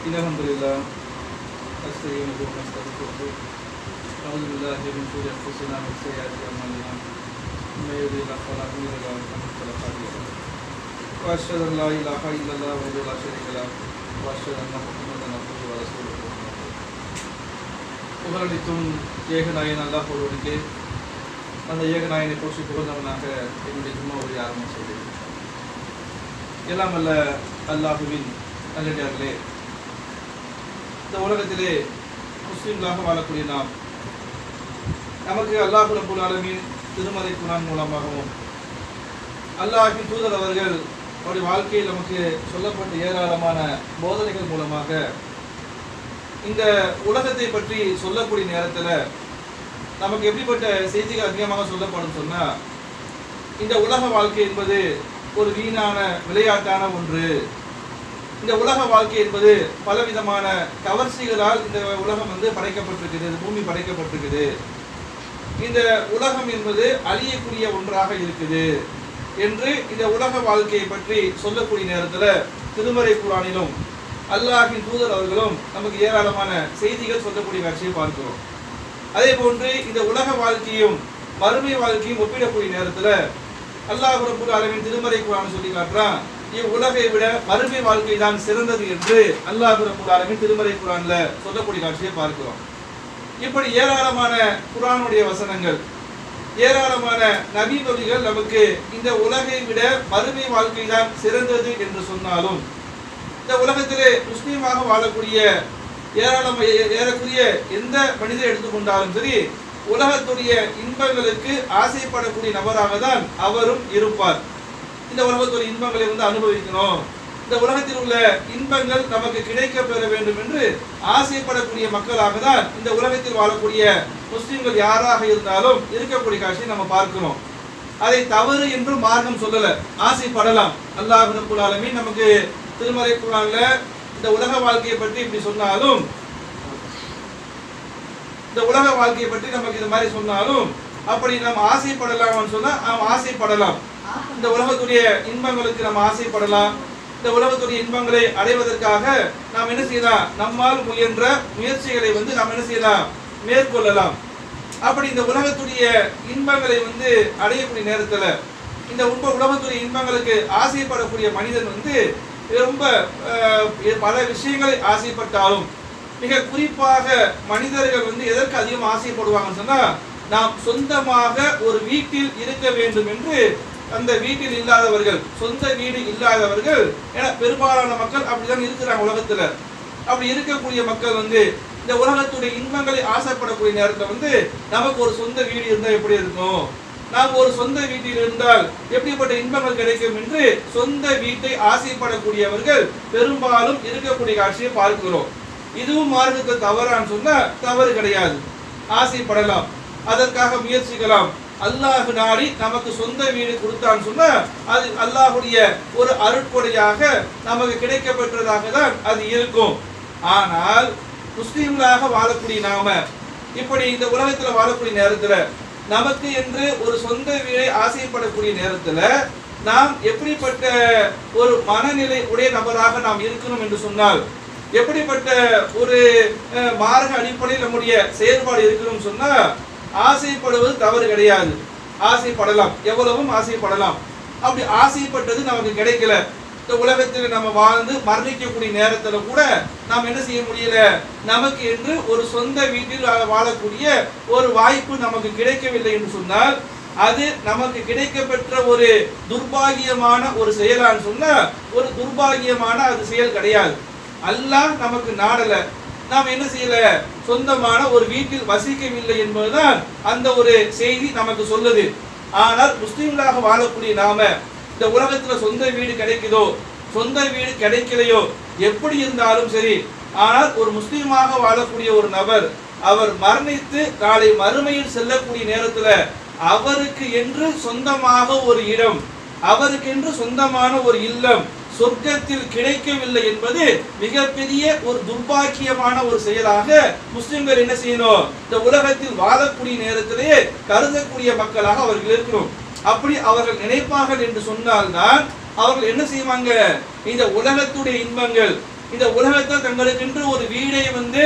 إن الحمد لله نستعينه ونستغفره نعوذ بالله من شرور أنفسنا ومن سيئات أعمالنا من يهده الله فلا مضل له ومن يضلل فلا هادي له وأشهد أن لا إله إلا الله وحده لا شريك له وأشهد أن محمدا عبده ورسوله புகழளித்தும் ஏகநாயன் அல்லாஹ் ஒருவனுக்கு அந்த ஏகநாயனை போற்றி புகழ்ந்தவனாக என்னுடைய ஜும்மா ஒரு ஆரம்பம் செய்தேன் எல்லாம் அல்ல அல்லாஹுவின் நல்லடியார்களே இந்த உலகத்திலே முஸ்லிம்களாக வாழக்கூடிய நாம் நமக்கு அல்லாஹ் ரபுல் ஆலமீன் திருமலை குரான் மூலமாகவும் அல்லாஹின் தூதர் அவர்கள் அவருடைய வாழ்க்கையில் நமக்கு சொல்லப்பட்ட ஏராளமான போதனைகள் மூலமாக இந்த உலகத்தை பற்றி சொல்லக்கூடிய நேரத்தில் நமக்கு எப்படிப்பட்ட செய்திகள் அதிகமாக சொல்லப்படும் சொன்னா இந்த உலக வாழ்க்கை என்பது ஒரு வீணான விளையாட்டான ஒன்று இந்த உலக வாழ்க்கை என்பது பலவிதமான கவர்ச்சிகளால் இந்த உலகம் வந்து படைக்கப்பட்டிருக்குது இந்த பூமி படைக்கப்பட்டிருக்குது இந்த உலகம் என்பது அழியக்கூடிய ஒன்றாக இருக்குது என்று இந்த உலக வாழ்க்கையை பற்றி சொல்லக்கூடிய நேரத்தில் திருமறை குரானிலும் அல்லாஹின் தூதர் அவர்களும் நமக்கு ஏராளமான செய்திகள் சொல்லக்கூடிய காட்சியை பார்க்கிறோம் அதே போன்று இந்த உலக வாழ்க்கையும் மறுமை வாழ்க்கையும் ஒப்பிடக்கூடிய நேரத்தில் அல்லாஹ் ரபுல் ஆலமின் திருமறை குரான் சொல்லி காட்டுறான் இவ்வுலகை விட மறுமை வாழ்க்கை தான் சிறந்தது என்று அல்லாஹ் ரபுல் ஆலமின் திருமறை குரான்ல சொல்லக்கூடிய காட்சியை பார்க்கிறோம் இப்படி ஏராளமான குரானுடைய வசனங்கள் ஏராளமான நபி நபிகள் நமக்கு இந்த உலகை விட மறுமை வாழ்க்கை தான் சிறந்தது என்று சொன்னாலும் இந்த உலகத்திலே முஸ்லீமாக வாழக்கூடிய ஏராளம் ஏ- ஏறக்குரிய எந்த மனிதரை எடுத்துக்கொண்டாலும் சரி உலகத்துடைய இன்பங்களுக்கு ஆசைப்படக்கூடிய நபராக தான் அவரும் இருப்பார் இந்த உலகத்துடைய இன்பங்களை வந்து அனுபவிக்கணும் இந்த உலகத்தில் உள்ள இன்பங்கள் நமக்கு கிடைக்க பெற வேண்டும் என்று ஆசைப்படக்கூடிய மக்களாக தான் இந்த உலகத்தில் வாழக்கூடிய முஸ்லிம்கள் யாராக இருந்தாலும் இருக்கக்கூடிய காட்சியை நம்ம பார்க்கிறோம் அதை தவறு என்று மார்க்கம் சொல்லல ஆசைப்படலாம் அல்லாஹ் ரப்புல் ஆலமீன் நமக்கு திருமறை குரான்ல இந்த உலக வாழ்க்கையை பற்றி இப்படி சொன்னாலும் இந்த உலக வாழ்க்கையை பற்றி நமக்கு இது மாதிரி சொன்னாலும் அப்படி நாம் ஆசைப்படலாம்னு சொன்னா நாம் ஆசைப்படலாம் இந்த உலகத்துடைய இன்பங்களுக்கு நாம் ஆசைப்படலாம் இந்த உலகத்துடைய இன்பங்களை அடைவதற்காக நாம் என்ன செய்யலாம் நம்மால் முயன்ற முயற்சிகளை வந்து நாம் என்ன செய்யலாம் மேற்கொள்ளலாம் அப்படி இந்த உலகத்துடைய இன்பங்களை வந்து அடையக்கூடிய நேரத்துல இந்த உண்ப உலகத்துடைய இன்பங்களுக்கு ஆசைப்படக்கூடிய மனிதன் வந்து ரொம்ப அஹ், பல விஷயங்களை ஆசைப்பட்டாலும் மிக குறிப்பாக மனிதர்கள் வந்து எதற்கு அதிகம் ஆசைப்படுவாங்கன்னு சொன்னா நாம் சொந்தமாக ஒரு வீட்டில் இருக்க வேண்டும் என்று அந்த வீட்டில் இல்லாதவர்கள் சொந்த வீடு இல்லாதவர்கள் ஏன்னா பெரும்பாலான மக்கள் அப்படிதான் இருக்கிறாங்க உலகத்துல அப்படி இருக்கக்கூடிய மக்கள் வந்து இந்த உலகத்துடைய இன்பங்களை ஆசைப்படக்கூடிய நேரத்துல வந்து நமக்கு ஒரு சொந்த வீடு இருந்தா எப்படி இருக்கும் நாம் ஒரு சொந்த வீட்டில் இருந்தால் எப்படிப்பட்ட இன்பங்கள் கிடைக்கும் என்று சொந்த வீட்டை ஆசைப்படக்கூடியவர்கள் பெரும்பாலும் இருக்கக்கூடிய காட்சியை பார்க்கிறோம் இதுவும் மார்க்கத்தை தவறான்னு சொன்னா தவறு கிடையாது ஆசைப்படலாம் அதற்காக முயற்சிக்கலாம் அல்லாஹ் நாடி நமக்கு சொந்த வீடு கொடுத்தான்னு சொன்னா அது அல்லாஹுடைய ஒரு அருட்கொடையாக நமக்கு கிடைக்கப்பெற்றதாக தான் அது இருக்கும் ஆனால் முஸ்லீம்களாக வாழக்கூடிய நாம இப்படி இந்த உலகத்துல வாழக்கூடிய நேரத்துல நமக்கு என்று ஒரு சொந்த வீடை ஆசைப்படக்கூடிய நேரத்துல நாம் எப்படிப்பட்ட ஒரு மனநிலை உடைய நபராக நாம் இருக்கணும் என்று சொன்னால் எப்படிப்பட்ட ஒரு அஹ், மார்க்க அடிப்படையில் நம்முடைய செயல்பாடு இருக்கணும்னு சொன்னா ஆசைப்படுவது தவறு கிடையாது ஆசைப்படலாம் எவ்வளவும் ஆசைப்படலாம் அப்படி ஆசைப்பட்டது நமக்கு கிடைக்கல இந்த உலகத்தில் நம்ம வாழ்ந்து மரணிக்கக்கூடிய நேரத்துல கூட நாம் என்ன செய்ய முடியல நமக்கு என்று ஒரு சொந்த வீட்டில் வாழ- வாழக்கூடிய ஒரு வாய்ப்பு நமக்கு கிடைக்கவில்லை என்று சொன்னால் அது நமக்கு கிடைக்கப்பெற்ற ஒரு துர்பாகியமான ஒரு செயலான்னு சொன்னா ஒரு துர்பாகியமான அது செயல் கிடையாது அல்லாஹ் நமக்கு நாடல நாம் என்ன செய்யல சொந்தமான ஒரு வீட்டில் வசிக்கவில்லை என்பதுதான் அந்த ஒரு செய்தி நமக்கு சொல்லுது ஆனால் முஸ்லிம்களாக வாழக்கூடிய நாம இந்த உலகத்துல சொந்த வீடு கிடைக்குதோ சொந்த வீடு கிடைக்கலையோ எப்படி இருந்தாலும் சரி ஆனால் ஒரு முஸ்லீமாக வாழக்கூடிய ஒரு நபர் அவர் மரணித்து நாளை மறுமையில் செல்லக்கூடிய நேரத்துல அவருக்கு என்று சொந்தமாக ஒரு இடம் அவருக்கென்று சொந்தமான ஒரு இல்லம் சொர்க்கத்தில் கிடைக்கவில்லை என்பது மிகப்பெரிய ஒரு துர்பாக்கியமான ஒரு செயலாக முஸ்லிம்கள் என்ன செய்யணும் இந்த உலகத்தில் வாழக்கூடிய நேரத்திலேயே கருதக்கூடிய மக்களாக அவர்கள் இருக்கணும் அப்படி அவர்கள் நினைப்பார்கள் என்று சொன்னால்தான் அவர்கள் என்ன செய்வாங்க இந்த உலகத்துடைய இன்பங்கள் இந்த உலகத்தில் தங்களுக்கென்று ஒரு வீடை வந்து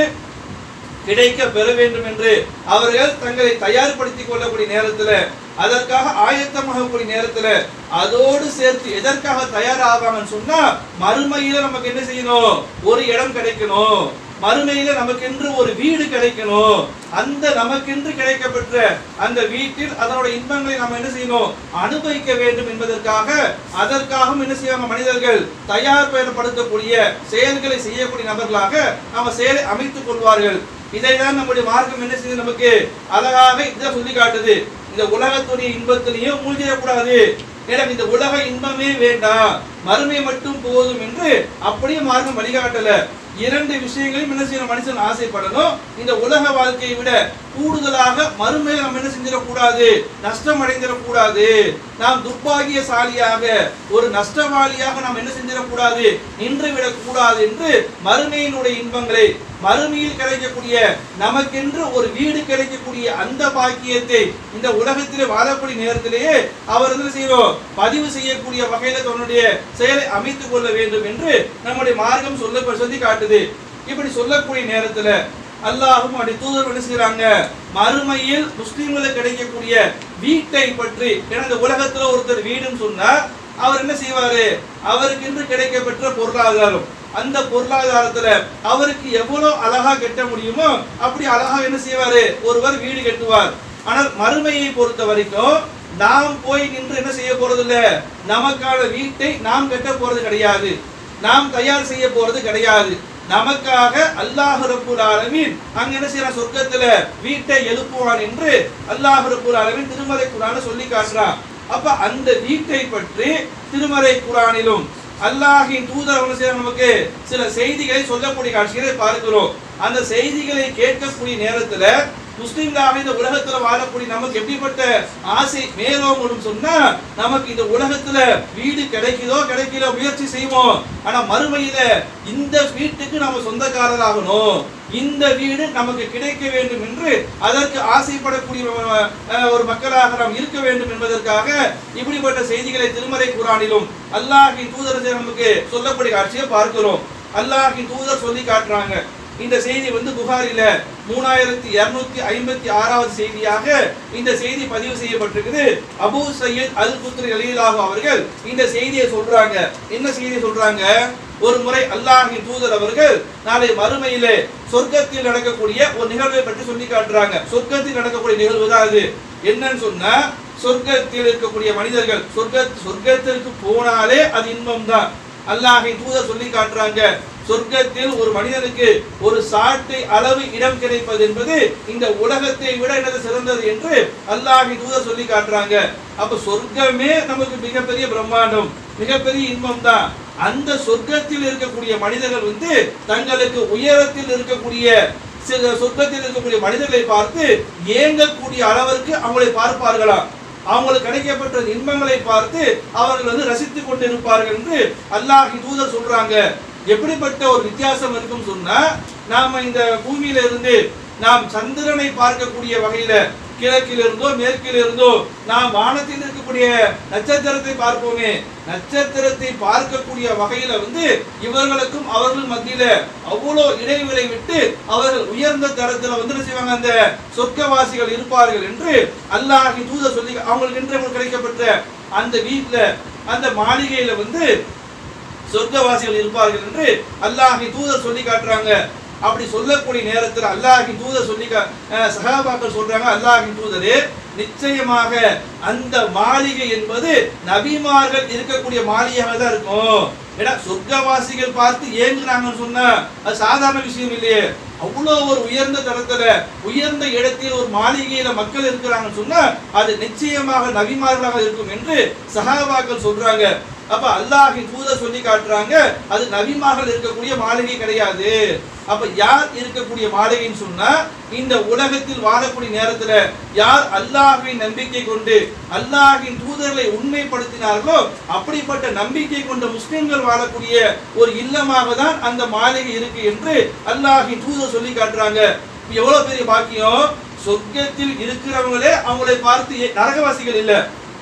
கிடைக்க பெற வேண்டும் என்று அவர்கள் தங்களை தயார்படுத்திக் கொள்ளக்கூடிய நேரத்துல அதற்காக ஆயத்தமாகக்கூடிய நேரத்துல அதோடு சேர்த்து எதற்காக தயாராவாங்கன்னு சொன்னா மறுமையில நமக்கு என்ன செய்யணும் ஒரு இடம் கிடைக்கணும் மறுமையில நமக்கென்று ஒரு வீடு கிடைக்கணும் அந்த நமக்கென்று கிடைக்கப்பெற்ற அந்த வீட்டில் அதனோட இன்பங்களை நாம் என்ன செய்யணும் அனுபவிக்க வேண்டும் என்பதற்காக அதற்காகவும் என்ன செய்வாங்க மனிதர்கள் தயார் பெறப்படுத்தக்கூடிய செயல்களை செய்யக்கூடிய நபர்களாக நம்ம செயலை அமைத்துக் கொள்வார்கள் இதைதான் நம்முடைய மார்க்கம் என்ன செய்யுது நமக்கு அழகாக இதை சொல்லி காட்டுது இந்த உலகத்துடைய இன்பத்திலையும் மூழ்கிடக்கூடாது எனக்கு இந்த உலக இன்பமே வேண்டாம் மறுமை மட்டும் போதும் என்று அப்படியே மார்க்கம் வழிகாட்டல இரண்டு விஷயங்களையும் என்ன செய்யணும் மனுஷன் ஆசைப்படணும் இந்த உலக வாழ்க்கையை விட கூடுதலாக மறுமையை நம்ம என்ன செஞ்சிடக்கூடாது நஷ்டம் அடைந்திடக்கூடாது நாம் துர்பாகியசாலியாக ஒரு நஷ்டவாளியாக நாம் என்ன செஞ்சிடக்கூடாது நின்று விடக்கூடாது என்று மறுமையினுடைய இன்பங்களை மறுமையில் கிடைக்கக்கூடிய நமக்கென்று ஒரு வீடு கிடைக்கக்கூடிய அந்த பாக்கியத்தை இந்த உலகத்திலே வாழக்கூடிய நேரத்திலேயே அவர் என்ன செய்யறோம் பதிவு செய்யக்கூடிய வகையில தன்னுடைய செயலை அமைத்துக் கொள்ள வேண்டும் என்று நம்முடைய மார்க்கம் சொல்ல சொல்லி காட்டுது இப்படி சொல்லக்கூடிய நேரத்துல அல்லாஹும் அப்படி தூதர் என்ன செய்யறாங்க மறுமையில் முஸ்லிம்களுக்கு கிடைக்கக்கூடிய வீட்டை பற்றி ஏன்னா இந்த உலகத்துல ஒருத்தர் வீடுன்னு சொன்னா அவர் என்ன செய்வாரு அவருக்கென்று கிடைக்கப்பெற்ற பொருளாதாரம் அந்த பொருளாதாரத்துல அவருக்கு எவ்வளவு அழகா கட்ட முடியுமோ அப்படி அழகா என்ன செய்வாரு ஒருவர் வீடு கட்டுவார் ஆனால் மறுமையை பொறுத்த வரைக்கும் நாம் போய் நின்று என்ன செய்ய போறது இல்ல நமக்கான வீட்டை நாம் கட்ட போறது கிடையாது நாம் தயார் செய்ய போறது கிடையாது நமக்காக அல்லாஹ் ரப்புல் ஆலமீன் அங்க என்ன செய்யறான் சொர்க்கத்துல வீட்டை எழுப்புவான் என்று அல்லாஹ் ரப்புல் ஆலமீன் திருமலை குரான சொல்லி காட்டுறான் அப்ப அந்த வீட்டை பற்றி திருமறை குரானிலும் அல்லாஹின் தூதர் என்ன செய்யறாங்க நமக்கு சில செய்திகளை சொல்லக்கூடிய காட்சிகளை பார்க்கிறோம் அந்த செய்திகளை கேட்கக்கூடிய நேரத்துல முஸ்லிம்களாக இந்த உலகத்துல வாழக்கூடிய நமக்கு எப்படிப்பட்ட ஆசை மேலோங்கணும் சொன்னா நமக்கு இந்த உலகத்துல வீடு கிடைக்குதோ கிடைக்கல முயற்சி செய்வோம் ஆனா மறுமையில இந்த வீட்டுக்கு நாம சொந்தக்காரராகணும் இந்த வீடு நமக்கு கிடைக்க வேண்டும் என்று அதற்கு ஆசைப்படக்கூடிய அஹ், ஒரு மக்களாக நாம் இருக்க வேண்டும் என்பதற்காக இப்படிப்பட்ட செய்திகளை திருமறை குரானிலும் அல்லாஹின் தூதர் நமக்கு சொல்லக்கூடிய காட்சியை பார்க்கிறோம் அல்லாஹின் தூதர் சொல்லி காட்டுறாங்க இந்த செய்தி வந்து புகாரில மூணாயிரத்தி இருநூத்தி ஐம்பத்தி ஆறாவது செய்தியாக இந்த செய்தி பதிவு செய்யப்பட்டிருக்குது அபூ சையத் அல் குத்ரி அலிலாஹு அவர்கள் இந்த செய்தியை சொல்றாங்க என்ன செய்தி சொல்றாங்க ஒரு முறை அல்லாஹின் தூதர் அவர்கள் நாளை மறுமையிலே சொர்க்கத்தில் நடக்கக்கூடிய ஒரு நிகழ்வை பற்றி சொல்லி காட்டுறாங்க சொர்க்கத்தில் நடக்கக்கூடிய நிகழ்வு தான் அது என்னன்னு சொன்னா சொர்க்கத்தில் இருக்கக்கூடிய மனிதர்கள் சொர்க்க சொர்க்கத்திற்கு போனாலே அது இன்பம் தான் அல்லாஹின் தூதர் சொல்லி காட்டுறாங்க சொர்க்கத்தில் ஒரு மனிதனுக்கு ஒரு சாட்டை அளவு இடம் கிடைப்பது என்பது இந்த உலகத்தை விட என்னது சிறந்தது என்று அல்லாஹின் தூதர் சொல்லி காட்டுறாங்க அப்ப சொர்க்கமே நமக்கு மிகப்பெரிய பிரம்மாண்டம் மிகப்பெரிய இன்பம் தான் அந்த சொர்க்கத்தில் இருக்கக்கூடிய மனிதர்கள் வந்து தங்களுக்கு உயரத்தில் இருக்கக்கூடிய சில சொர்க்கத்தில் இருக்கக்கூடிய மனிதர்களை பார்த்து ஏங்கக்கூடிய அளவிற்கு அவங்களை பார்ப்பார்களாம் அவங்களுக்கு கிடைக்கப்பட்ட இன்பங்களை பார்த்து அவர்கள் வந்து ரசித்துக் கொண்டிருப்பார்கள் என்று அல்லாஹ் தூதர் சொல்றாங்க எப்படிப்பட்ட ஒரு வித்தியாசம் இருக்கும் சொன்னா நாம இந்த பூமியில இருந்து நாம் சந்திரனை பார்க்கக்கூடிய வகையில கிழக்கில் இருந்தோ மேற்கில் இருந்தோ நாம் வானத்தில் இருக்கக்கூடிய நட்சத்திரத்தை பார்ப்போமே நட்சத்திரத்தை பார்க்கக்கூடிய வகையில வந்து இவர்களுக்கும் அவர்கள் மத்தியில அவ்வளோ இடைவெளி விட்டு அவர்கள் உயர்ந்த தரத்துல வந்து என்ன செய்வாங்க அந்த சொர்க்கவாசிகள் இருப்பார்கள் என்று அல்லாஹி தூத சொல்லி அவங்களுக்கு என்று அவங்களுக்கு கிடைக்கப்பட்ட அந்த வீட்டுல அந்த மாளிகையில வந்து சொர்க்கவாசிகள் இருப்பார்கள் என்று அல்லாஹி தூதர் சொல்லி காட்டுறாங்க அப்படி சொல்லக்கூடிய நேரத்தில் அல்லாஹின் தூதர் சொல்லி கா- அஹ் சஹாபாக்கள் சொல்றாங்க அல்லாஹின் தூதரே நிச்சயமாக அந்த மாளிகை என்பது நபிமார்கள் இருக்கக்கூடிய மாளிகையாக தான் இருக்கும் ஏன்னா சொர்க்கவாசிகள் பார்த்து ஏங்குறாங்கன்னு சொன்னா அது சாதாரண விஷயம் இல்லையே அவ்வளோ ஒரு உயர்ந்த தரத்துல உயர்ந்த இடத்தில் ஒரு மாளிகையில மக்கள் இருக்கிறாங்கன்னு சொன்னா அது நிச்சயமாக நபிமார்களாக இருக்கும் என்று சஹாபாக்கள் சொல்றாங்க அப்ப அல்லாஹின் தூதர் சொல்லி காட்டுறாங்க அது நபிமார்கள் இருக்கக்கூடிய மாளிகை கிடையாது அப்ப யார் இருக்கக்கூடிய மாளிகைன்னு சொன்னா இந்த உலகத்தில் வாழக்கூடிய நேரத்துல யார் அல்லாஹ்வின் நம்பிக்கை கொண்டு அல்லாஹ்வின் தூதர்களை உண்மைப்படுத்தினார்களோ அப்படிப்பட்ட நம்பிக்கை கொண்ட முஸ்லிம்கள் வாழக்கூடிய ஒரு இல்லமாக தான் அந்த மாளிகை இருக்கு என்று அல்லாஹ்வின் தூதர் சொல்லி காட்டுறாங்க எவ்வளவு பெரிய பாக்கியம் சொர்க்கத்தில் இருக்கிறவங்களே அவங்களை பார்த்து ஏ- நரகவாசிகள் இல்ல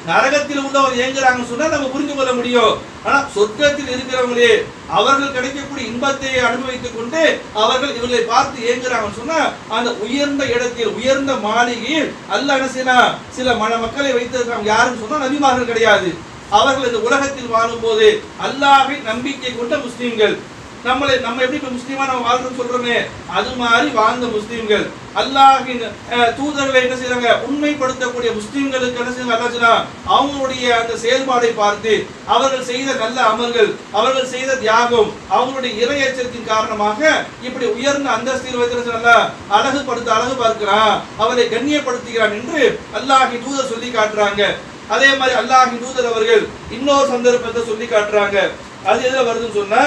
நரகத்தில் உள்ளவர் ஏங்குறாங்கன்னு சொன்னா நம்ம புரிந்து கொள்ள முடியும் ஆனா சொர்க்கத்தில் இருக்கிறவங்களே அவர்கள் கிடைக்கக்கூடிய இன்பத்தை அனுபவித்துக் கொண்டு அவர்கள் இவர்களை பார்த்து ஏங்குறாங்கன்னு சொன்னா அந்த உயர்ந்த இடத்தில் உயர்ந்த மாளிகையில் அல்லாஹ் என்ன செய்யலாம் சில மன மக்களை வைத்திருக்காங்க யாருன்னு சொன்னா நபிமார்கள் கிடையாது அவர்கள் இந்த உலகத்தில் வாழும்போது அல்லாஹ்வை நம்பிக்கை கொண்ட முஸ்லிம்கள் நம்மளை நம்ம எப்படி இப்ப முஸ்லீமா நம்ம வாழ்றோம்னு சொல்றோமே அது மாதிரி வாழ்ந்த முஸ்லீம்கள் அல்லாஹின் அஹ், தூதர்களை என்ன செய்றாங்க உண்மைப்படுத்தக்கூடிய முஸ்லீம்களுக்கு என்ன செய்றாங்க அல்லாஹ் சொல்றான், அவங்களுடைய அந்த செயல்பாடை பார்த்து அவர்கள் செய்த நல்ல அமல்கள் அவர்கள் செய்த தியாகம் அவங்களுடைய இறையச்சத்தின் காரணமாக இப்படி உயர்ந்த அந்தஸ்தில் வைத்து நல்லா அழகுபடுத்த அழகு பார்க்கிறான் அவரை கண்ணியப்படுத்துகிறான் என்று அல்லாஹின் தூதர் சொல்லி காட்டுறாங்க அதே மாதிரி அல்லாஹின் தூதர் அவர்கள் இன்னொரு சந்தர்ப்பத்தை சொல்லி காட்டுறாங்க அது எதுல வருதுன்னு சொன்னா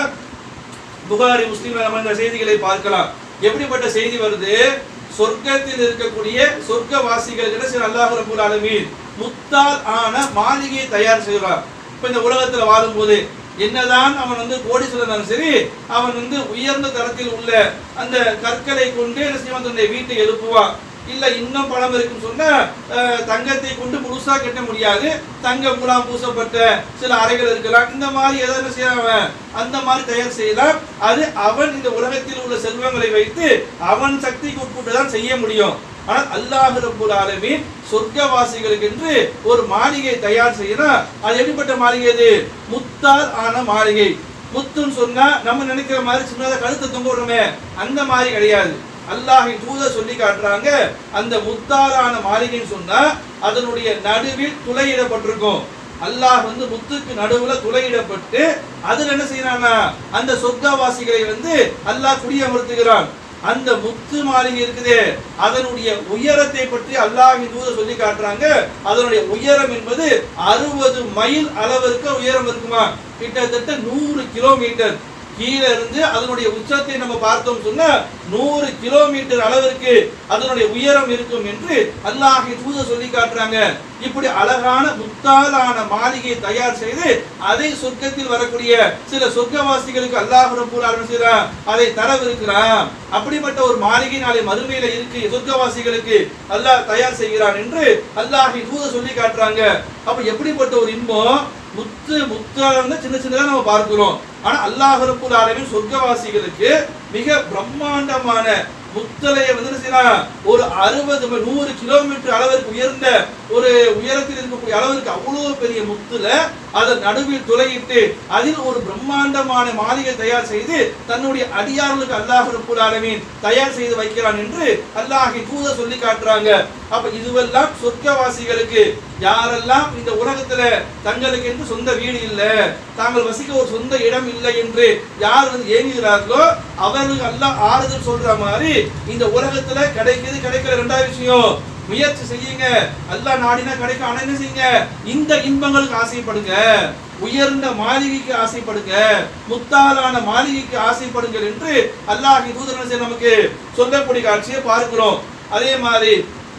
புகாரி முஸ்லீம்ல நம்ம இந்த செய்திகளை பார்க்கலாம் எப்படிப்பட்ட செய்தி வருது சொர்க்கத்தில் இருக்கக்கூடிய சொர்க்கவாசிகள் என்ன செய்யணும் அல்லாஹ் ரபுல் ஆலமீன் முத்தால் ஆன மாளிகையை தயார் செய்கிறார் இப்ப இந்த உலகத்துல வாழும்போது என்னதான் அவன் வந்து கோடீஸ்வரன் சரி அவன் வந்து உயர்ந்த தரத்தில் உள்ள அந்த கற்களை கொண்டு என்ன செய்வான் தன்னுடைய வீட்டை எழுப்புவான் இல்ல இன்னும் பணம் இருக்குன்னு சொன்னா அஹ், தங்கத்தை கொண்டு முழுசா கட்ட முடியாது தங்க முலாம் பூசப்பட்ட சில அறைகள் இருக்கலாம் இந்த மாதிரி எதாவது செய்யலாம் அவன் அந்த மாதிரி தயார் செய்யலாம் அது அவன் இந்த உலகத்தில் உள்ள செல்வங்களை வைத்து அவன் சக்திக்கு உட்பட்டு தான் செய்ய முடியும் ஆனால் அல்லாஹ் ரப்புல் ஆலமீன் சொர்க்கவாசிகளுக்கு என்று ஒரு மாளிகை தயார் செய்யணும் அது எப்படிப்பட்ட மாளிகை அது முத்தால் ஆன மாளிகை முத்துன்னு சொன்னா நம்ம நினைக்கிற மாதிரி சின்னதாக கழுத்தை தொங்க விடுறோமே அந்த மாதிரி கிடையாது அல்லாஹின் தூதர் சொல்லி காட்டுறாங்க அந்த முத்தாலான மாளிகைன்னு சொன்னா அதனுடைய நடுவில் துளையிடப்பட்டிருக்கும் அல்லாஹ் வந்து முத்துக்கு நடுவுல துளையிடப்பட்டு அதுல என்ன செய்யறான்னா அந்த சொர்க்கவாசிகளை வந்து அல்லாஹ் குடியமர்த்துகிறான் அந்த முத்து மாளிகை இருக்குதே அதனுடைய உயரத்தை பற்றி அல்லாஹின் தூதர் சொல்லி காட்டுறாங்க அதனுடைய உயரம் என்பது அறுபது மைல் அளவிற்கு உயரம் இருக்குமா கிட்டத்தட்ட நூறு கிலோமீட்டர் கீழே இருந்து அதனுடைய உச்சத்தை நம்ம பார்த்தோம் சொன்னா நூறு கிலோமீட்டர் அளவிற்கு அதனுடைய உயரம் இருக்கும் என்று அல்லாஹி தூதர் சொல்லி காட்டுறாங்க இப்படி அழகான முத்தாலான மாளிகையை தயார் செய்து அதை சொர்க்கத்தில் வரக்கூடிய சில சொர்க்கவாசிகளுக்கு அல்லாஹ் ரப்பூல் ஆலமீன் செய்றான் அதை தரவிருக்கிறான் அப்படிப்பட்ட ஒரு மாளிகை நாளை மறுமையில இருக்கு சொர்க்கவாசிகளுக்கு அல்லாஹ் தயார் செய்கிறான் என்று அல்லாஹி தூதர் சொல்லி காட்டுறாங்க அப்ப எப்படிப்பட்ட ஒரு இன்பம் முத்து முத்தான சின்ன சின்னதா நம்ம பார்க்கிறோம் ஆனா அல்லாஹ் ரப்பூல் ஆலமீன் சொர்க்கவாசிகளுக்கு மிக பிரம்மாண்டமான முத்தலையை வந்து என்ன செய்யறான் ஒரு அறுபது நூறு கிலோமீட்டர் அளவிற்கு உயர்ந்த ஒரு உயரத்தில் இருக்கக்கூடிய அளவிற்கு அவ்வளவு பெரிய முத்துல அதன் நடுவில் துளையிட்டு அதில் ஒரு பிரம்மாண்டமான மாளிகை தயார் செய்து தன்னுடைய அடியார்களுக்கு அல்லாஹ் ரப்பூல் ஆலமீன் தயார் செய்து வைக்கிறான் என்று அல்லாஹி தூதர் சொல்லி காட்டுறாங்க அப்ப இதுவெல்லாம் சொர்க்கவாசிகளுக்கு யாரெல்லாம் இந்த உலகத்துல தங்களுக்கு என்று சொந்த வீடு இல்ல தாங்கள் வசிக்க ஒரு சொந்த இடம் இல்லை என்று யார் வந்து ஏங்குகிறார்களோ அவர்களுக்கு அல்லாஹ் ஆறுதல் சொல்ற மாதிரி இந்த உலகத்துல கிடைக்குது கிடைக்கிற ரெண்டாவது விஷயம் முயற்சி செய்யுங்க அல்லாஹ் நாடினா கிடைக்கும் ஆனா என்ன செய்யுங்க இந்த இன்பங்களுக்கு ஆசைப்படுங்க உயர்ந்த மாளிகைக்கு ஆசைப்படுங்க முத்தாலான மாளிகைக்கு ஆசைப்படுங்கள் என்று அல்லாஹ் தூதரன் நமக்கு சொல்லக்கூடிய காட்சியை பார்க்கிறோம் அதே மாதிரி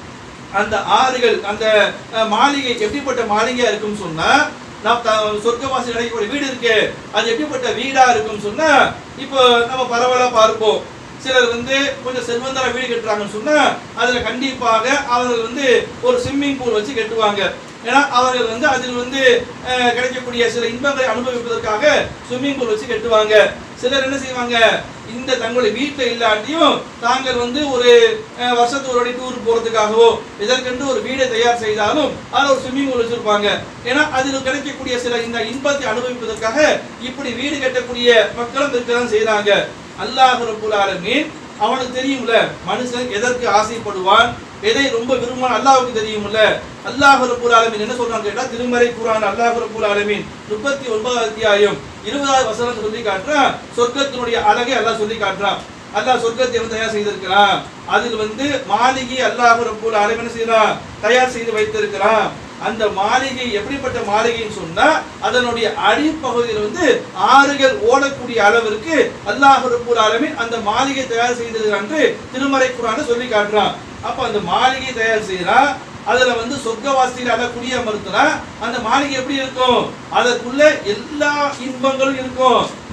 அந்த ஆறுகள் அந்த அஹ், மாளிகை எப்படிப்பட்ட மாளிகையா இருக்கும்னு சொன்னா நாம் த- சொர்க்கவாசி கிடைக்கக்கூடிய வீடு இருக்கு அது எப்படிப்பட்ட வீடா இருக்கும்னு சொன்னா இப்போ நம்ம பரவலா பார்ப்போம் சிலர் வந்து கொஞ்சம் செல்வந்தர வீடு கட்டுறாங்கன்னு சொன்னா அதுல கண்டிப்பாக அவர்கள் வந்து ஒரு ஸ்விம்மிங் பூல் வச்சு கட்டுவாங்க ஏன்னா அவர்கள் வந்து அதில் வந்து அஹ், கிடைக்கக்கூடிய சில இன்பங்களை அனுபவிப்பதற்காக ஸ்விம்மிங் பூல் வச்சு கட்டுவாங்க சிலர் என்ன செய்வாங்க இந்த தங்களுடைய வீட்டில் இல்லாட்டியும் தாங்கள் வந்து ஒரு அஹ், வருஷத்துக்கு ஒரு வாட்டி டூர் போறதுக்காகவோ இதற்கென்று ஒரு வீடை தயார் செய்தாலும் அதில் ஒரு ஸ்விம்மிங் பூல் வச்சிருப்பாங்க ஏன்னா அதில் கிடைக்கக்கூடிய சில இந்த இன்பத்தை அனுபவிப்பதற்காக இப்படி வீடு கட்டக்கூடிய மக்களும் இருக்கதான் செய்றாங்க அல்லாஹ் ரப்புல் ஆலமீன் அவனுக்கு தெரியும்ல மனுஷன் எதற்கு ஆசைப்படுவான் எதை ரொம்ப விரும்புவான் அல்லாஹ்வுக்கு தெரியும்ல அல்லாஹ் ரப்புல் ஆலமீன் என்ன சொல்றான்னு கேட்டா திருமறை குர்ஆன் அல்லாஹ் ரப்புல் ஆலமீன் முப்பத்தி ஒன்பதாவது அத்தியாயம் இருபதாவது வசனம் சொல்லி காட்டுறான் சொர்க்கத்தினுடைய அழகை அல்லாஹ் சொல்லி காட்டுறான் அல்லாஹ் சொர்க்கத்தை வந்து தயார் செய்திருக்கிறான் அதில் வந்து மாளிகை அல்லாஹ் ரப்புல் ஆலமீன் என்ன செய்யறான் தயார் செய்து வைத்திருக்கிறான் அந்த மாளிகை எப்படிப்பட்ட மாளிகைன்னு சொன்னா அதனுடைய அடிப்பகுதியில் வந்து ஆறுகள் ஓடக்கூடிய அளவிற்கு அல்லாஹ் ரப்புல் ஆலமீன் அந்த மாளிகை தயார் செய்திருக்கிறான் என்று திருமறை குர்ஆன்ல சொல்லி காட்டுறான் அப்ப அந்த மாளிகை தயார் செய்யறா அதுல வந்து சொர்க்கவாசிகள் அதை குடியமர்த்தினா அந்த மாளிகை எப்படி இருக்கும் அதற்குள்ள எல்லா இன்பங்களும் இருக்கும்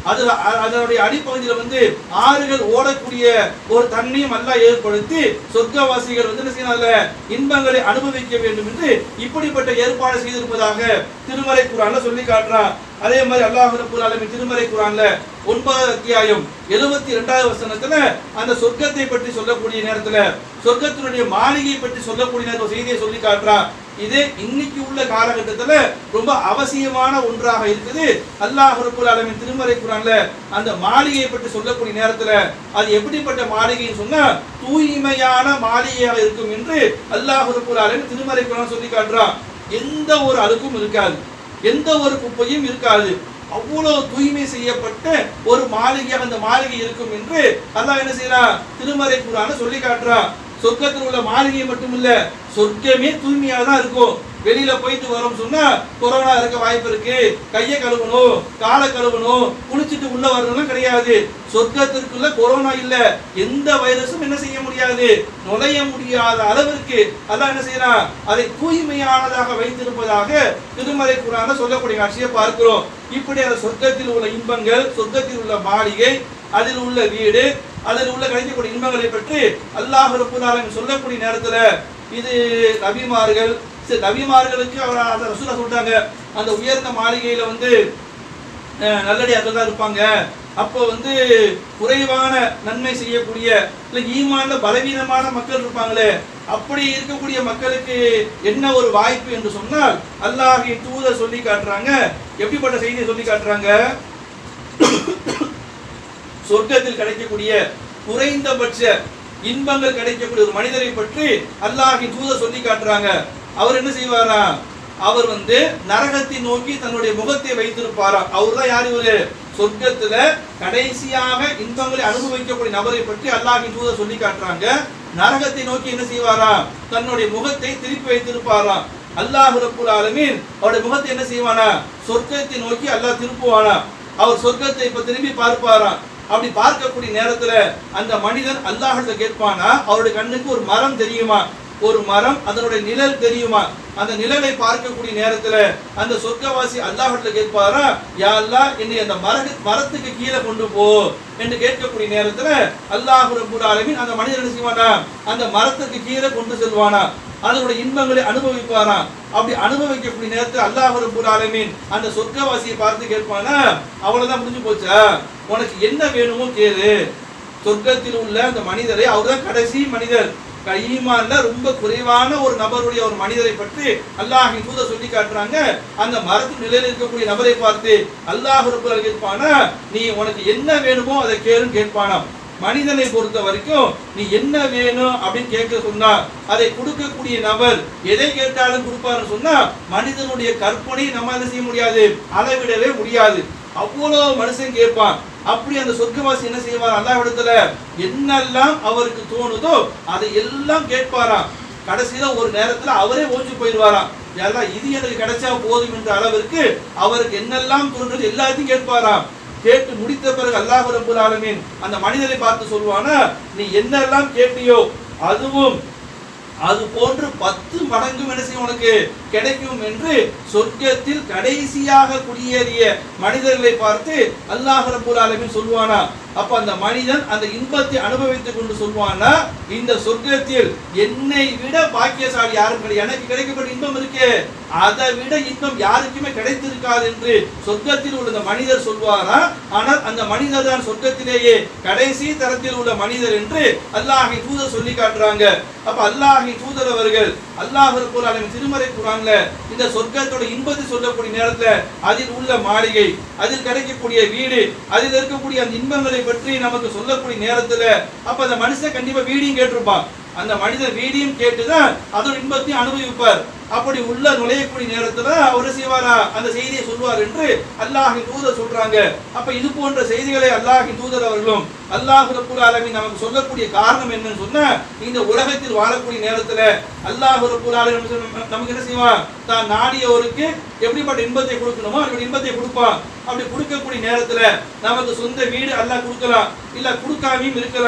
அதுல அ- அதனுடைய அடிப்பகுதியில் வந்து ஆறுகள் ஓடக்கூடிய ஒரு தண்ணியும் அல்லாஹ் ஏற்படுத்தி சொர்க்கவாசிகள் வந்து என்ன செய்யணும் அதுல இன்பங்களை அனுபவிக்க வேண்டும் என்று இப்படிப்பட்ட ஏற்பாடு செய்திருப்பதாக திருமறை குரான்ல சொல்லி காட்டுறான் அதே மாதிரி அல்லாஹ் ரப்பல் ஆலமீன் திருமறை குரான்ல ஒன்பதாவது அத்தியாயம் எழுபத்தி இரண்டாவது வசனத்துல அந்த சொர்க்கத்தை பற்றி சொல்லக்கூடிய நேரத்துல சொர்க்கத்தினுடைய மாளிகை பற்றி சொல்லக்கூடிய நேரத்துல ஒரு செய்தியை சொல்லி காட்டுறான் இது இன்னைக்கு உள்ள காலகட்டத்துல ரொம்ப அவசியமான ஒன்றாக இருக்குது அல்லாஹ் ரப்பல் ஆலமீன் திருமறை குரான்ல அந்த மாளிகையை பற்றி சொல்லக்கூடிய நேரத்துல அது எப்படிப்பட்ட மாளிகைன்னு சொன்னா தூய்மையான மாளிகையாக இருக்கும் என்று அல்லாஹ் ரப்பல் ஆலமீன் திருமறை குரான் சொல்லி காட்டுறான் எந்த ஒரு அழுக்கும் இருக்காது எந்த ஒரு குப்பையும் இருக்காது அவ்வளவு தூய்மை செய்யப்பட்ட ஒரு மாளிகையாக அந்த மாளிகை இருக்கும் என்று அல்லாஹ் என்ன செய்யறான் திருமறை குரான சொல்லி காட்டுறான் சொர்க்கத்தில் உள்ள மாளிகை மட்டுமில்ல சொர்க்கமே தூய்மையா தான் இருக்கும் வெளியில போயிட்டு வரோம் சொன்னா கொரோனா இருக்க வாய்ப்பு இருக்கு கையை கழுவணும் காலை கழுவணும் குளிச்சுட்டு உள்ள வரணும்லாம் கிடையாது சொர்க்கத்திற்குள்ள கொரோனா இல்ல எந்த வைரஸும் என்ன செய்ய முடியாது நுழைய முடியாத அளவிற்கு அதான் என்ன செய்யறான் அதை தூய்மையானதாக வைத்திருப்பதாக திருமறை குரான சொல்லக்கூடிய காட்சியை பார்க்கிறோம் இப்படி அந்த சொர்க்கத்தில் உள்ள இன்பங்கள் சொர்க்கத்தில் உள்ள மாளிகை அதில் உள்ள வீடு அதில் உள்ள கிடைக்கக்கூடிய இன்பங்களை பற்றி அல்லாஹ் ரப்பல் ஆலமீன் சொல்லக்கூடிய நேரத்துல இது நபிமார்கள் சரி நபிமார்களுக்கு அவர் அந்த ரசூலா சொல்லிட்டாங்க அந்த உயர்ந்த மாளிகையில வந்து அஹ், நல்லடியார்கள் தான் இருப்பாங்க அப்போ வந்து குறைவான நன்மை செய்யக்கூடிய இல்லை ஈமான்ல பலவீனமான மக்கள் இருப்பாங்களே அப்படி இருக்கக்கூடிய மக்களுக்கு என்ன ஒரு வாய்ப்பு என்று சொன்னால் அல்லாஹின் தூதர் சொல்லி காட்டுறாங்க எப்படிப்பட்ட செய்தியை சொல்லி காட்டுறாங்க சொர்க்கத்தில் கிடைக்கக்கூடிய குறைந்தபட்ச இன்பங்கள் கிடைக்கக்கூடிய ஒரு மனிதரை பற்றி அல்லாஹின் தூதர் சொல்லி காட்டுறாங்க அவர் என்ன செய்வாரா அவர் வந்து நரகத்தை நோக்கி தன்னுடைய முகத்தை வைத்திருப்பாராம் அவர் தான் யார் இவரு சொர்க்கத்துல கடைசியாக இன்பங்களை அனுபவிக்கக்கூடிய நபரை பற்றி அல்லாஹின் தூதர் சொல்லி காட்டுறாங்க நரகத்தை நோக்கி என்ன செய்வாராம் தன்னுடைய முகத்தை திருப்பி வைத்திருப்பாராம் அல்லாஹ் ரப்புல் ஆலமீன் அவருடைய முகத்தை என்ன செய்வானா சொர்க்கத்தை நோக்கி அல்லாஹ் திருப்புவானா அவர் சொர்க்கத்தை இப்ப திரும்பி பார்ப்பாராம் அப்படி பார்க்கக்கூடிய நேரத்துல அந்த மனிதன் அல்லாஹ்கிட்ட கேட்பானா அவருடைய கண்ணுக்கு ஒரு மரம் தெரியுமா ஒரு மரம் அதனுடைய நிழல் தெரியுமா அந்த நிழலை பார்க்கக்கூடிய நேரத்துல அந்த சொர்க்கவாசி அல்லாஹ்கிட்ட கேட்பாரா யா அல்லாஹ் என்னை அந்த மர மரத்துக்கு கீழே கொண்டு போ என்று கேட்கக்கூடிய நேரத்துல அல்லாஹ் ரப்பல் ஆலமீன் அந்த மனிதன் என்ன செய்வானா அந்த மரத்துக்கு கீழே கொண்டு செல்வானா அதனுடைய இன்பங்களை அனுபவிப்பாராம் அப்படி அனுபவிக்கக்கூடிய நேரத்தில் அல்லாஹ் ரப்பல் ஆலமீன் அந்த சொர்க்கவாசியை பார்த்து கேட்பானா அவ்வளவுதான் முடிஞ்சு போச்சா உனக்கு என்ன வேணுமோ கேளு சொர்க்கத்தில் உள்ள அந்த மனிதரை அவர்தான் கடைசி மனிதர் ஈமான்ல ரொம்ப குறைவான ஒரு நபருடைய ஒரு மனிதரை பற்றி அல்லாஹின் தூதர் சொல்லி காட்டுறாங்க அந்த மரத்து நிலையில் இருக்கக்கூடிய நபரை பார்த்து அல்லாஹ் ரப்பல் கேட்பானா நீ உனக்கு என்ன வேணுமோ அதை கேளுன்னு கேட்பானாம் மனிதனை பொறுத்த வரைக்கும் நீ என்ன வேணும் அப்படின்னு கேட்க சொன்னா அதை கொடுக்கக்கூடிய நபர் எதை கேட்டாலும் கொடுப்பாருன்னு சொன்னா மனிதனுடைய கற்பனை நம்ம என்ன செய்ய முடியாது அளவிடவே முடியாது அவ்வளவு மனுஷன் கேட்பான் அப்படி அந்த சொர்க்கவாசி என்ன செய்வார் அல்லாஹ்விடத்துல என்னெல்லாம் அவருக்கு தோணுதோ அதை எல்லாம் கேட்பாராம் கடைசியில ஒரு நேரத்துல அவரே ஓஞ்சு போயிடுவாராம் எல்லாம் இது எனக்கு கிடைச்சா போதும் என்ற அளவிற்கு அவருக்கு என்னெல்லாம் தோன்றது எல்லாத்தையும் கேட்பாராம் கேட்டு முடித்த பிறகு அல்லாஹ் ரப்பல் ஆலமீன் அந்த மனிதரை பார்த்து சொல்வானா நீ என்னெல்லாம் கேட்டியோ அதுவும் அது போன்று பத்து மடங்கும் என்ன செய்யும் உனக்கு கிடைக்கும் என்று சொர்க்கத்தில் கடைசியாக குடியேறிய மனிதர்களை பார்த்து அல்லாஹ் ரப்பல் ஆலமீன் சொல்வானா அப்ப அந்த மனிதன் அந்த இன்பத்தை அனுபவித்துக் கொண்டு சொல்வானா இந்த சொர்க்கத்தில் என்னை விட பாக்கியசாலி யாரும் கிடையாது எனக்கு கிடைக்கப்பட்ட இன்பம் இருக்கு அதை விட இன்பம் யாருக்குமே கிடைத்திருக்காது என்று சொர்க்கத்தில் உள்ள அந்த மனிதர் சொல்வாரா ஆனால் அந்த மனிதர் தான் சொர்க்கத்திலேயே கடைசி தரத்தில் உள்ள மனிதர் என்று அல்லாஹின் தூதர் சொல்லி காட்டுறாங்க அப்ப அல்லாஹின் தூதர் அவர்கள் அல்லாஹ் ரப்பல் ஆலமீன் திருமறை குரான்ல இந்த சொர்க்கத்தோட இன்பத்தை சொல்லக்கூடிய நேரத்துல அதில் உள்ள மாளிகை அதில் கிடைக்கக்கூடிய வீடு அதில் இருக்கக்கூடிய அந்த இன்பங்களை பற்றி நமக்கு சொல்லக்கூடிய நேரத்துல அப்ப அந்த மனுஷன் கண்டிப்பா வீடியும் கேட்டிருப்பான் அந்த மனிதர் வீடியும் கேட்டுதான் அதோட இன்பத்தையும் அனுபவிப்பார் அப்படி உள்ள நுழையக்கூடிய நேரத்துல அவர் செய்வாரா அந்த செய்தியை சொல்வார் என்று அல்லாஹின் தூதர் சொல்றாங்க அப்ப இது போன்ற செய்திகளை அல்லாஹின் தூதர் அவர்களும் அல்லாஹ் ரப்புல் ஆலமீன் நமக்கு சொல்லக்கூடிய காரணம் என்னன்னு சொன்னா இந்த உலகத்தில் வாழக்கூடிய நேரத்துல அல்லாஹ் ரப்புல் ஆலமீன் நமக்கு- நமக்கு என்ன செய்வான் தான் நாடியவருக்கு எப்படிப்பட்ட இன்பத்தை கொடுக்கணுமோ அப்படி இன்பத்தை கொடுப்பான் அப்படி கொடுக்கக்கூடிய நேரத்துல நமக்கு சொந்த வீடு அல்லாஹ் கொடுக்கலாம் இல்ல கொடுக்காமையும் இருக்கலாம்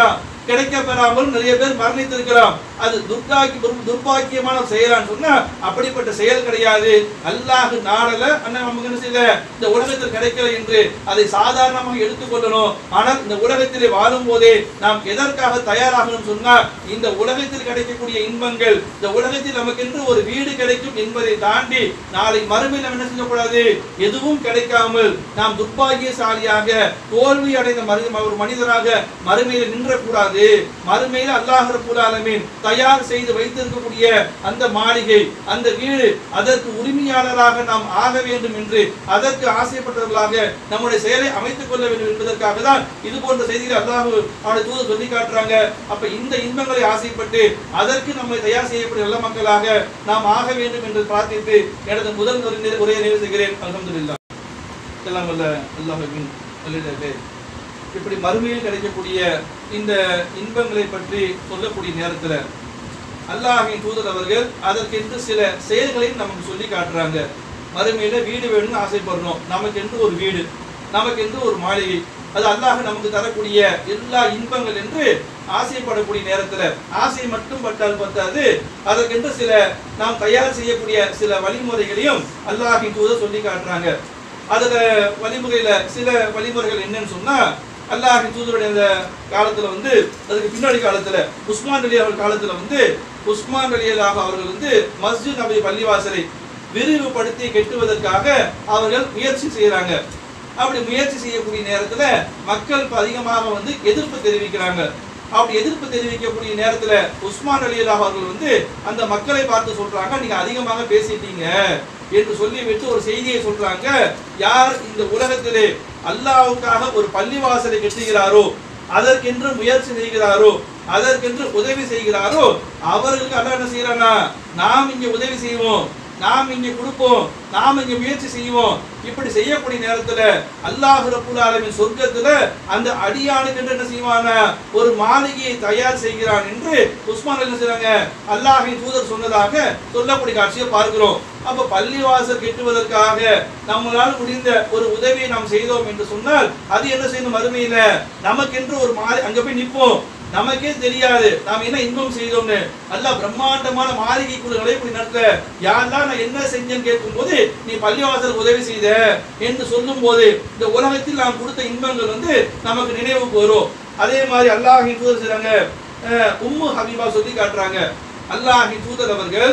கிடைக்க பெறாமல் நிறைய பேர் மரணித்திருக்கலாம் அது துர்காக்கி துர்பாக்கியமான செயலான்னு சொன்னா அப்படிப்பட்ட செயல் கிடையாது அல்லாஹ் நாடல அண்ணா நமக்கு என்ன செய்யல இந்த உலகத்தில் கிடைக்கல என்று அதை சாதாரணமாக எடுத்துக்கொள்ளணும் ஆனால் இந்த உலகத்திலே வாழும் போதே நாம் எதற்காக தயாராகணும் சொன்னா இந்த உலகத்தில் கிடைக்கக்கூடிய இன்பங்கள் இந்த உலகத்தில் நமக்கு என்று ஒரு வீடு கிடைக்கும் என்பதை தாண்டி நாளை மறுமையில் நாம் என்ன செய்யக்கூடாது எதுவும் கிடைக்காமல் நாம் துர்பாகியசாலியாக தோல்வி அடைந்த மரு ஒரு மனிதராக மறுமையில் நின்றக்கூடாது மறுமையில் அல்லாஹ் ரப்பல் ஆலமீன் தயார் செய்து வைத்திருக்கக்கூடிய அந்த மாளிகை அந்த வீடு அதற்கு உரிமையாளராக நாம் ஆக வேண்டும் என்று அதற்கு ஆசைப்பட்டவர்களாக நம்முடைய செயலை அமைத்துக் கொள்ள வேண்டும் என்பதற்காக தான் இது போன்ற செய்திகளை அல்லாஹ் அவனுடைய தூதர் சொல்லி காட்டுறாங்க அப்ப இந்த இன்பங்களை ஆசைப்பட்டு அதற்கு நம்மை தயார் செய்யக்கூடிய நல்ல மக்களாக நாம் ஆக வேண்டும் என்று பிரார்த்தித்து எனது முதல் உரை- உரையை நிறைவு செய்கிறேன் அல்ஹம்துலில்லாஹ் எல்லாம் வல்ல அல்லாஹ்வின் நல்லிடத்திலே இப்படி மறுமையில் கிடைக்கக்கூடிய இந்த இன்பங்களை பற்றி சொல்லக்கூடிய நேரத்துல அல்லாஹின் தூதர் அவர்கள் அதற்கென்று சில செயல்களையும் நமக்கு சொல்லி காட்டுறாங்க மறுமையில வீடு வேணும்னு ஆசைப்படுறோம் நமக்கென்று ஒரு வீடு நமக்கென்று ஒரு மாளிகை அது அல்லாஹ் நமக்கு தரக்கூடிய எல்லா இன்பங்கள் என்று ஆசைப்படக்கூடிய நேரத்துல ஆசை மட்டும் பட்டால் பத்தாது அதற்கென்று சில நாம் தயார் செய்யக்கூடிய சில வழிமுறைகளையும் அல்லாஹின் தூதர் சொல்லி காட்டுறாங்க அதுல வழிமுறையில சில வழிமுறைகள் என்னன்னு சொன்னா அல்லாஹின் தூதருடைய அந்த காலத்துல வந்து அதுக்கு பின்னாடி காலத்துல உஸ்மான் அலி அவர்கள் காலத்துல வந்து உஸ்மான் அலி அல்லாஹ் அவர்கள் வந்து மஸ்ஜித் நபி பள்ளிவாசலை விரிவுபடுத்தி கெட்டுவதற்காக அவர்கள் முயற்சி செய்யறாங்க அப்படி முயற்சி செய்யக்கூடிய நேரத்துல மக்கள் இப்ப அதிகமாக வந்து எதிர்ப்பு தெரிவிக்கிறாங்க அப்படி எதிர்ப்பு தெரிவிக்கக்கூடிய நேரத்துல உஸ்மான் அலி அல்லாஹ் அவர்கள் வந்து அந்த மக்களை பார்த்து சொல்றாங்க நீங்க அதிகமாக பேசிட்டீங்க என்று சொல்லிவிட்டு ஒரு செய்தியை சொல்றாங்க யார் இந்த உலகத்திலே அல்லாஹ்வுக்காக ஒரு பள்ளிவாசலை கட்டுகிறாரோ அதற்கென்று முயற்சி செய்கிறாரோ அதற்கென்று உதவி செய்கிறாரோ அவர்களுக்கு அல்லாஹ் என்ன செய்யறானா நாம் இங்க உதவி செய்வோம் நாம் இங்க கொடுப்போம் நாம் இங்க முயற்சி செய்வோம் இப்படி செய்யக்கூடிய நேரத்துல அல்லாஹ் ரப்புல் ஆலமீன் சொர்க்கத்துல அந்த அடியானுக்கு என்று என்ன செய்வானா ஒரு மாளிகையை தயார் செய்கிறான் என்று உஸ்மான் என்ன செய்றாங்க அல்லாஹின் தூதர் சொன்னதாக சொல்லக்கூடிய காட்சியை பார்க்கிறோம் அப்ப பள்ளிவாசல் கெட்டுவதற்காக நம்மளால் முடிந்த ஒரு உதவியை நாம் செய்தோம் என்று சொன்னால் அது என்ன செய்யணும் மறுமையில நமக்கென்று ஒரு மாறி அங்க போய் நிற்போம் நமக்கே தெரியாது நாம் என்ன இன்பம் செய்தோம்னு அல்லாஹ் பிரம்மாண்டமான மாளிகைக்குள்ள நடைபெறி நடத்த யாரெல்லாம் நான் என்ன செஞ்சேன்னு கேட்கும்போது நீ பள்ளிவாசல் உதவி செய்த என்று சொல்லும் போது இந்த உலகத்தில் நாம் கொடுத்த இன்பங்கள் வந்து நமக்கு நினைவுக்கு வரும் அதே மாதிரி அல்லாஹின் தூதர் செய்றாங்க அஹ் உம்மு ஹபீபா சொல்லி காட்டுறாங்க அல்லாஹின் தூதர் அவர்கள்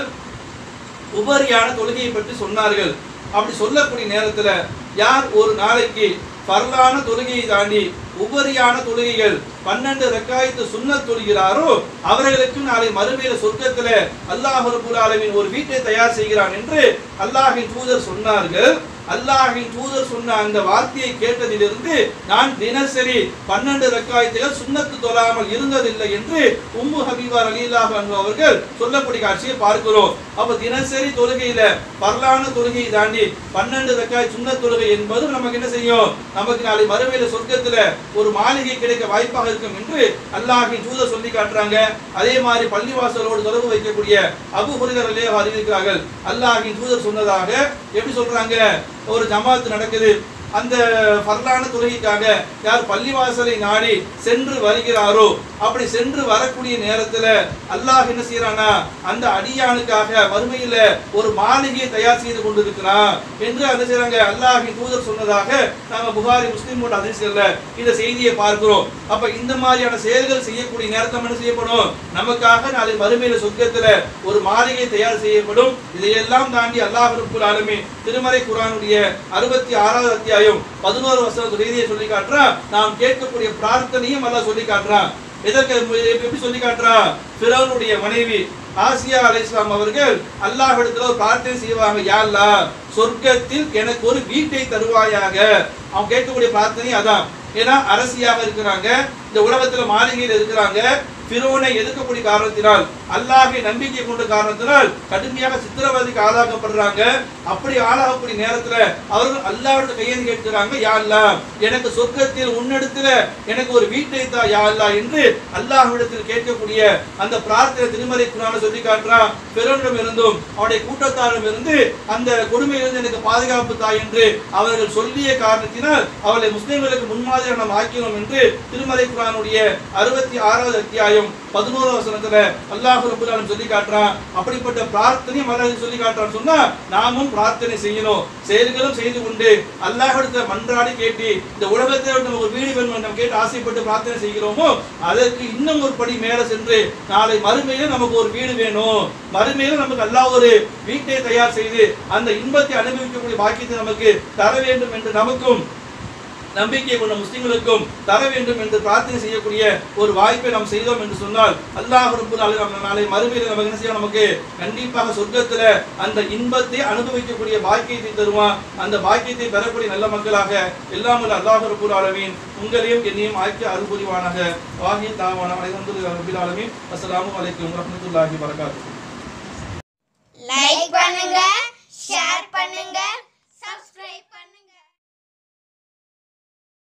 உபரியான தொழுகையை பற்றி சொன்னார்கள் அப்படி சொல்லக்கூடிய நேரத்துல யார் ஒரு நாளைக்கு பரலான தொழுகையை தாண்டி உபரியான தொழுகைகள் பன்னெண்டு ரெக்காயத்து சுன்னத் தொழுகிறாரோ அவர்களுக்கு நாளை மறுமையில சொர்க்கத்துல அல்லாஹ் ரபுல் ஆலமீன் ஒரு வீட்டை தயார் செய்கிறான் என்று அல்லாஹின் தூதர் சொன்னார்கள் அல்லாஹின் தூதர் சொன்ன அந்த வார்த்தையை கேட்டதிலிருந்து நான் தினசரி பன்னெண்டு ரக்காயத்துகள் சுன்னத்து தொழாமல் இருந்ததில்லை என்று உம்மு ஹபீபா அலிலாஹ் அன்ஹு அவர்கள் சொல்லக்கூடிய காட்சியை பார்க்கிறோம் அப்ப தினசரி தொழுகையில பரலான தொழுகையை தாண்டி பன்னெண்டு ரக்காய் சுன்னத் தொழுகை என்பது நமக்கு என்ன செய்யும் நமக்கு நாளை மறுமையில சொர்க்கத்துல ஒரு மாளிகை கிடைக்க வாய்ப்பாக இருக்கும் என்று அல்லாஹின் தூதர் சொல்லி காட்டுறாங்க அதே மாதிரி பள்ளிவாசலோடு தொடர்பு வைக்கக்கூடிய அபு ஹுரைரா ரலியல்லாஹு அறிவிக்கிறார்கள் அல்லாஹின் தூதர் சொன்னதாக எப்படி சொல்றாங்க ஒரு ஜமாத் நடக்குது அந்த ஃபர்லான தொழுகைக்காக யார் பள்ளிவாசலை நாடி சென்று வருகிறாரோ அப்படி சென்று வரக்கூடிய நேரத்துல அல்லாஹ் என்ன செய்யறானா அந்த அடியானுக்காக மறுமையில ஒரு மாளிகையை தயார் செய்து கொண்டிருக்கிறான் என்று என்ன செய்றாங்க அல்லாஹின் தூதர் சொன்னதாக நாங்க புகாரி முஸ்லிம் போன்ற அதிர்ச்சிகள்ல இந்த செய்தியை பார்க்கிறோம் அப்ப இந்த மாதிரியான செயல்கள் செய்யக்கூடிய நேரத்தில் என்ன செய்யப்படும் நமக்காக நாளை மறுமையில சொர்க்கத்துல ஒரு மாளிகை தயார் செய்யப்படும் இதையெல்லாம் தாண்டி அல்லாஹ் ரப்புல் ஆலமீன் திருமறை குர்ஆனுடைய அறுபத்தி ஆறாவது அத்தியாயம் பதினோரு வசனத்து செய்தியை சொல்லி காட்டுறான் நாம் கேட்கக்கூடிய பிரார்த்தனையும் அல்லாஹ் சொல்லி காட்டுறான் எதற்கு எப்படி சொல்லி காட்டுறான் பிறவனுடைய மனைவி ஆசியா அலைஹிஸ்ஸலாம் அவர்கள் அல்லாஹ்விடத்துல ஒரு பிரார்த்தனை செய்வாங்க யா அல்லாஹ் சொர்க்கத்தில் எனக்கு ஒரு வீட்டை தருவாயாக அவங்க கேட்கக்கூடிய பிரார்த்தனை அதான் ஏன்னா அரசியாக இருக்கிறாங்க இந்த உலகத்துல மாளிகையில் இருக்கிறாங்க பிறோனை எதிர்க்கக்கூடிய காரணத்தினால் அல்லாஹை நம்பிக்கை கொண்ட காரணத்தினால் கடுமையாக சித்திரவதைக்கு ஆளாக்கப்படுறாங்க அப்படி ஆளாகக்கூடிய நேரத்துல அவர்கள் அல்லாஹ்விட கையேந்தி கேட்கிறாங்க யா அல்லாஹ் எனக்கு சொர்க்கத்தில் உன்னிடத்துல எனக்கு ஒரு வீட்டை தா யா அல்லாஹ் என்று அல்லாஹ்விடத்தில் கேட்கக்கூடிய அந்த பிரார்த்தனை திருமலை குரான சொல்லி காட்டுறான் பிறனிடம் இருந்தும் அவருடைய கூட்டத்தாரிடம் இருந்து அந்த கொடுமையிலிருந்து எனக்கு பாதுகாப்பு தாய் என்று அவர்கள் சொல்லிய காரணத்தினால் அவர்களை முஸ்லிம்களுக்கு முன்மாதிரியாக நாம் ஆக்கினோம் என்று திருமலை குரானுடைய அறுபத்தி ஆறாவது அத்தியாயம் பதினோராவது வசனத்துல அல்லாஹ் ரபுல் ஆலமீன் சொல்லி காட்டுறான் அப்படிப்பட்ட பிரார்த்தனையும் அல்லாஹ் சொல்லி காட்டுறான்னு சொன்னா நாமும் பிரார்த்தனை செய்யணும் செயல்களும் செய்து கொண்டு அல்லாஹ்விடத்துல மன்றாடி கேட்டு இந்த உலகத்தில் நம்ம ஒரு வீடு வேணும் நம்ம கேட்டு ஆசைப்பட்டு பிரார்த்தனை செய்கிறோமோ அதற்கு இன்னும் ஒரு படி மேல சென்று நாளை மறுமையில நமக்கு ஒரு வீடு வேணும் மறுமையில நமக்கு அல்லாஹ் ஒரு வீட்டை தயார் செய்து அந்த இன்பத்தை அனுபவிக்கக்கூடிய பாக்கியத்தை நமக்கு தர வேண்டும் என்று நமக்கும் நம்பிக்கை கொண்ட முஸ்லிம்களுக்கும் தர வேண்டும் என்று பிரார்த்தனை செய்யக்கூடிய ஒரு வாய்ப்பை நாம் செய்தோம் என்று சொன்னால் அல்லாஹ் ரப்பல் ஆலமீன் நம்ம நாளை மறுமையில் நமக்கு என்ன செய்யும் நமக்கு கண்டிப்பாக சொர்க்கத்துல அந்த இன்பத்தை அனுபவிக்கக்கூடிய பாக்கியத்தை தருவான் அந்த பாக்கியத்தை பெறக்கூடிய நல்ல மக்களாக எல்லாம் வல்ல அல்லாஹ் ரப்பல் ஆலமீன் உங்களையும் என்னையும் ஆக்கி அருள் புரிவானாக வாஹி தாவான அலைஹம்துலில்லாஹி ரப்பில் ஆலமீன் அஸ்ஸலாமு அலைக்கும் வரஹ்மத்துல்லாஹி வரகாத்துஹு லைக் பண்ணுங்க ஷேர் பண்ணுங்க